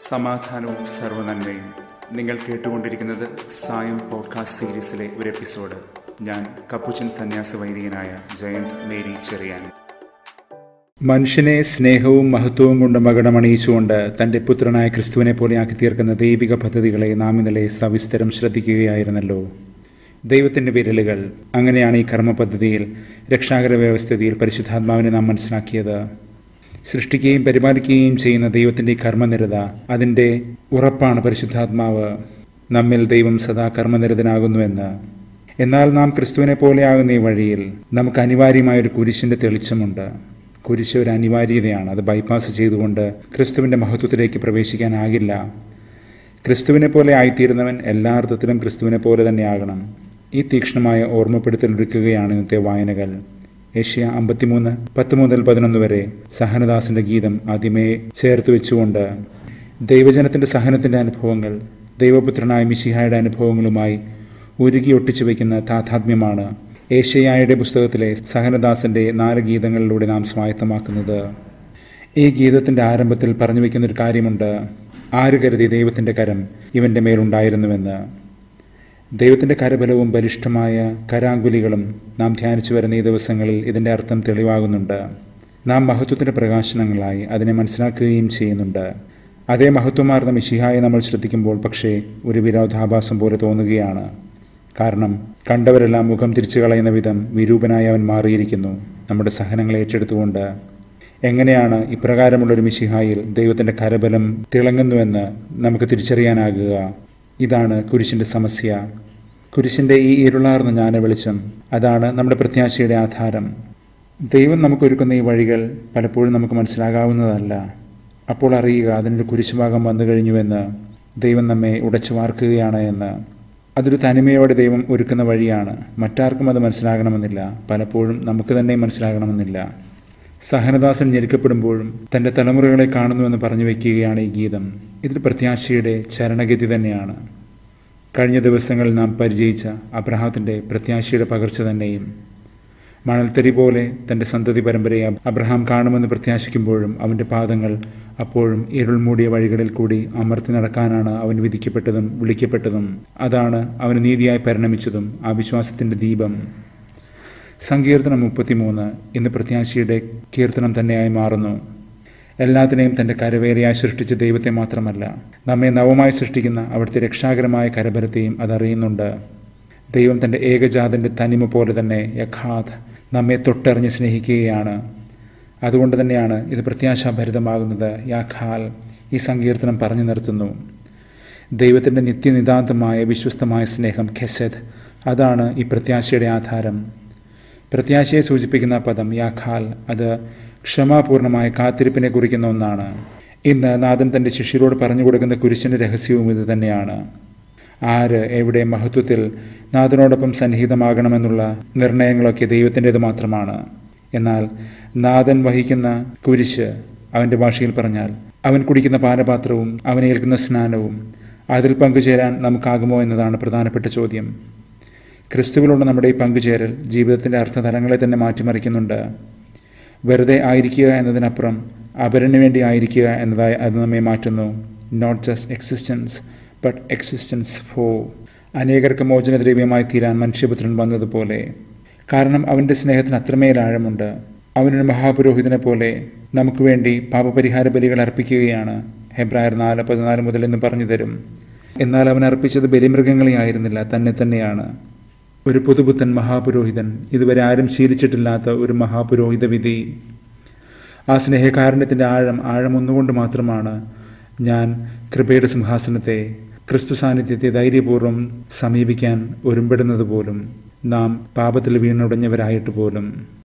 സമാധാനവും സർവനന്മയും നിങ്ങൾ കേട്ടുകൊണ്ടിരിക്കുന്നത് സായം പോഡ്കാസ്റ്റ് സീരീസിലെ ഒരു എപ്പിസോഡ് ഞാൻ കപ്പുച്ചൻ സന്യാസ വൈദികനായ ജയന്ത് മേരി ചെറിയാൻ മനുഷ്യനെ സ്നേഹവും മഹത്വവും കൊണ്ട് മകടമണിയിച്ചുകൊണ്ട് തൻ്റെ പുത്രനായ ക്രിസ്തുവിനെ പോലെയാക്കി തീർക്കുന്ന ദൈവിക പദ്ധതികളെ നാം ഇന്നലെ സവിസ്തരം ശ്രദ്ധിക്കുകയായിരുന്നല്ലോ ദൈവത്തിൻ്റെ വിരലുകൾ അങ്ങനെയാണ് ഈ കർമ്മ പദ്ധതിയിൽ രക്ഷാകര വ്യവസ്ഥിതിയിൽ പരിശുദ്ധാത്മാവിനെ നാം മനസ്സിലാക്കിയത് സൃഷ്ടിക്കുകയും പരിപാലിക്കുകയും ചെയ്യുന്ന ദൈവത്തിൻ്റെ ഈ കർമ്മനിരത അതിൻ്റെ ഉറപ്പാണ് പരിശുദ്ധാത്മാവ് നമ്മിൽ ദൈവം സദാ കർമ്മനിരതനാകുന്നുവെന്ന് എന്നാൽ നാം ക്രിസ്തുവിനെ പോലെയാകുന്ന ഈ വഴിയിൽ നമുക്ക് അനിവാര്യമായ ഒരു കുരിശിൻ്റെ തെളിച്ചമുണ്ട് കുരിശ് ഒരു അനിവാര്യതയാണ് അത് ബൈപ്പാസ് ചെയ്തുകൊണ്ട് ക്രിസ്തുവിൻ്റെ മഹത്വത്തിലേക്ക് പ്രവേശിക്കാനാകില്ല ക്രിസ്തുവിനെ പോലെ ആയിത്തീരുന്നവൻ എല്ലാ അർത്ഥത്തിലും ക്രിസ്തുവിനെ പോലെ തന്നെയാകണം ഈ തീക്ഷ്ണമായ ഓർമ്മപ്പെടുത്തൽ ഒരുക്കുകയാണ് ഇന്നത്തെ വായനകൾ ഏഷ്യ അമ്പത്തിമൂന്ന് പത്ത് മുതൽ പതിനൊന്ന് വരെ സഹനദാസിന്റെ ഗീതം ആദ്യമേ ചേർത്ത് വെച്ചുകൊണ്ട് ദൈവജനത്തിന്റെ സഹനത്തിന്റെ അനുഭവങ്ങൾ ദൈവപുത്രനായ മിശിഹായുടെ അനുഭവങ്ങളുമായി ഉരുകി ഒട്ടിച്ചു വയ്ക്കുന്ന താഥാത്മ്യമാണ് ഏഷ്യയായുടെ പുസ്തകത്തിലെ സഹനദാസന്റെ നാല് ഗീതങ്ങളിലൂടെ നാം സ്വായത്തമാക്കുന്നത് ഈ ഗീതത്തിന്റെ ആരംഭത്തിൽ പറഞ്ഞു വയ്ക്കുന്ന ഒരു കാര്യമുണ്ട് ആര് കരുതി ദൈവത്തിന്റെ കരം ഇവന്റെ മേലുണ്ടായിരുന്നുവെന്ന് ദൈവത്തിൻ്റെ കരബലവും ബലിഷ്ഠമായ കരാങ്കുലികളും നാം ധ്യാനിച്ചു വരുന്ന ഈ ദിവസങ്ങളിൽ ഇതിൻ്റെ അർത്ഥം തെളിവാകുന്നുണ്ട് നാം മഹത്വത്തിൻ്റെ പ്രകാശനങ്ങളായി അതിനെ മനസ്സിലാക്കുകയും ചെയ്യുന്നുണ്ട് അതേ മഹത്വമാർന്ന മിശിഹായെ നമ്മൾ ശ്രദ്ധിക്കുമ്പോൾ പക്ഷേ ഒരു വിരോധാഭാസം പോലെ തോന്നുകയാണ് കാരണം കണ്ടവരെല്ലാം മുഖം തിരിച്ചു കളയുന്ന വിധം വിരൂപനായി അവൻ മാറിയിരിക്കുന്നു നമ്മുടെ സഹനങ്ങൾ ഏറ്റെടുത്തുകൊണ്ട് എങ്ങനെയാണ് ഇപ്രകാരമുള്ളൊരു മിശിഹായിൽ ദൈവത്തിൻ്റെ കരബലം തിളങ്ങുന്നുവെന്ന് നമുക്ക് തിരിച്ചറിയാനാകുക ഇതാണ് കുരിശിൻ്റെ സമസ്യ കുരിശിൻ്റെ ഈ ഇരുളാർന്ന ജ്ഞാന വെളിച്ചം അതാണ് നമ്മുടെ പ്രത്യാശയുടെ ആധാരം ദൈവം നമുക്കൊരുക്കുന്ന ഈ വഴികൾ പലപ്പോഴും നമുക്ക് മനസ്സിലാകാവുന്നതല്ല അപ്പോൾ അറിയുക അതിനൊരു കുരിശുഭാഗം വന്നു കഴിഞ്ഞുവെന്ന് ദൈവം നമ്മെ ഉടച്ചു വാർക്കുകയാണ് എന്ന് അതൊരു തനിമയോടെ ദൈവം ഒരുക്കുന്ന വഴിയാണ് മറ്റാർക്കും അത് മനസ്സിലാകണമെന്നില്ല പലപ്പോഴും നമുക്ക് തന്നെ മനസ്സിലാകണമെന്നില്ല സഹനദാസൻ ഞെരുക്കപ്പെടുമ്പോഴും തൻ്റെ തലമുറകളെ കാണുന്നുവെന്ന് പറഞ്ഞു വയ്ക്കുകയാണ് ഈ ഗീതം ഇതൊരു പ്രത്യാശയുടെ ചരണഗതി തന്നെയാണ് കഴിഞ്ഞ ദിവസങ്ങളിൽ നാം പരിചയിച്ച അബ്രഹാത്തിൻ്റെ പ്രത്യാശയുടെ പകർച്ച തന്നെയും മണൽത്തരി പോലെ തൻ്റെ സന്തതി പരമ്പരയെ അബ്രഹാം കാണുമെന്ന് പ്രത്യാശിക്കുമ്പോഴും അവൻ്റെ പാദങ്ങൾ അപ്പോഴും ഇരുൾ മൂടിയ വഴികളിൽ കൂടി അമർത്തി നടക്കാനാണ് അവൻ വിധിക്കപ്പെട്ടതും വിളിക്കപ്പെട്ടതും അതാണ് അവന് നീതിയായി പരിണമിച്ചതും ആ വിശ്വാസത്തിൻ്റെ ദീപം സങ്കീർത്തനം മുപ്പത്തിമൂന്ന് ഇന്ന് പ്രത്യാശയുടെ കീർത്തനം തന്നെയായി മാറുന്നു എല്ലാത്തിനെയും തൻ്റെ കരവേലയായി സൃഷ്ടിച്ച ദൈവത്തെ മാത്രമല്ല നമ്മെ നവമായി സൃഷ്ടിക്കുന്ന അവിടുത്തെ രക്ഷാകരമായ കരബലത്തെയും അതറിയുന്നുണ്ട് ദൈവം തൻ്റെ ഏകജാതൻ്റെ തനിമ പോലെ തന്നെ യഖാദ് നമ്മെ തൊട്ടറിഞ്ഞ് സ്നേഹിക്കുകയാണ് അതുകൊണ്ട് തന്നെയാണ് ഇത് പ്രത്യാശാഭരിതമാകുന്നത് യാഖാൽ ഈ സങ്കീർത്തനം പറഞ്ഞു നിർത്തുന്നു ദൈവത്തിൻ്റെ നിത്യനിതാന്തമായ വിശ്വസ്തമായ സ്നേഹം ഖെസദ് അതാണ് ഈ പ്രത്യാശയുടെ ആധാരം പ്രത്യാശയെ സൂചിപ്പിക്കുന്ന പദം യാഖാൽ അത് ക്ഷമാപൂർണമായ കാത്തിരിപ്പിനെ കുറിക്കുന്ന ഒന്നാണ് ഇന്ന് നാഥൻ തൻ്റെ ശിഷ്യരോട് പറഞ്ഞു കൊടുക്കുന്ന കുരിശിൻ്റെ രഹസ്യവും ഇത് തന്നെയാണ് ആര് എവിടെ മഹത്വത്തിൽ നാഥനോടൊപ്പം സന്നിഹിതമാകണമെന്നുള്ള നിർണയങ്ങളൊക്കെ ദൈവത്തിൻ്റേത് മാത്രമാണ് എന്നാൽ നാഥൻ വഹിക്കുന്ന കുരിശ് അവൻ്റെ ഭാഷയിൽ പറഞ്ഞാൽ അവൻ കുടിക്കുന്ന പാനപാത്രവും അവൻ ഏൽക്കുന്ന സ്നാനവും അതിൽ പങ്കുചേരാൻ നമുക്കാകുമോ എന്നതാണ് പ്രധാനപ്പെട്ട ചോദ്യം ക്രിസ്തുവിലുള്ള നമ്മുടെ ഈ പങ്കുചേരൽ ജീവിതത്തിൻ്റെ അർത്ഥതലങ്ങളെ തന്നെ മാറ്റിമറിക്കുന്നുണ്ട് വെറുതെ ആയിരിക്കുക എന്നതിനപ്പുറം അപരന് വേണ്ടി ആയിരിക്കുക എന്നതായി അത് നമ്മെ മാറ്റുന്നു not just existence but existence for അനേകർക്ക് മോചനദ്രവ്യമായി തീരാൻ മനുഷ്യപുത്രൻ വന്നതുപോലെ കാരണം അവൻ്റെ സ്നേഹത്തിന് അത്രമേൽ ആഴമുണ്ട് അവനൊരു മഹാപുരോഹിതനെ പോലെ നമുക്ക് വേണ്ടി പാപപരിഹാര ബലികൾ അർപ്പിക്കുകയാണ് ഹെബ്രായർ നാല് പതിനാല് മുതൽ എന്ന് പറഞ്ഞു തരും എന്നാൽ അവൻ അർപ്പിച്ചത് ബലിമൃഗങ്ങളെ ആയിരുന്നില്ല തന്നെ തന്നെയാണ് ഒരു പുതുപുത്തൻ മഹാപുരോഹിതൻ ഇതുവരെ ആരും ശീലിച്ചിട്ടില്ലാത്ത ഒരു മഹാപുരോഹിത വിധി ആ സ്നേഹകാരുണ്യത്തിൻ്റെ ആഴം ആഴം ഒന്നുകൊണ്ട് മാത്രമാണ് ഞാൻ കൃപയുടെ സിംഹാസനത്തെ ക്രിസ്തു സാന്നിധ്യത്തെ ധൈര്യപൂർവ്വം സമീപിക്കാൻ ഒരുമ്പെടുന്നത് പോലും നാം പാപത്തിൽ വീണുടഞ്ഞവരായിട്ട് പോലും